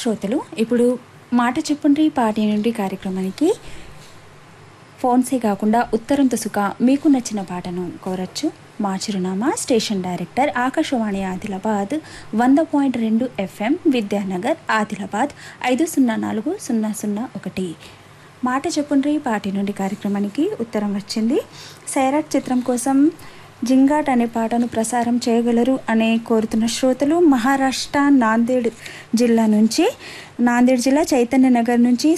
శ్రోతలు ఇప్పుడు మాట చెప్పుండ్రి పాటి నుండి కార్యక్రమానికి ఫోన్సే కాకుండా ఉత్తరంతో సుఖ మీకు నచ్చిన పాటను కోరచ్చు మా చిరునామా స్టేషన్ డైరెక్టర్ ఆకాశవాణి ఆదిలాబాద్ వంద పాయింట్ రెండు ఎఫ్ఎం విద్యానగర్ ఆదిలాబాద్ ఐదు సున్నా నాలుగు సున్నా సున్నా ఒకటి మాట చెప్పుండ్రి పాటి నుండి కార్యక్రమానికి ఉత్తరం వచ్చింది సైరాట్ చిత్రం కోసం జింగాట్ అనే పాటను ప్రసారం చేయగలరు అనే కోరుతున్న శ్రోతలు మహారాష్ట్ర నాందేడ్ జిల్లా నుంచి నాందేడ్ జిల్లా చైతన్య నగర్ నుంచి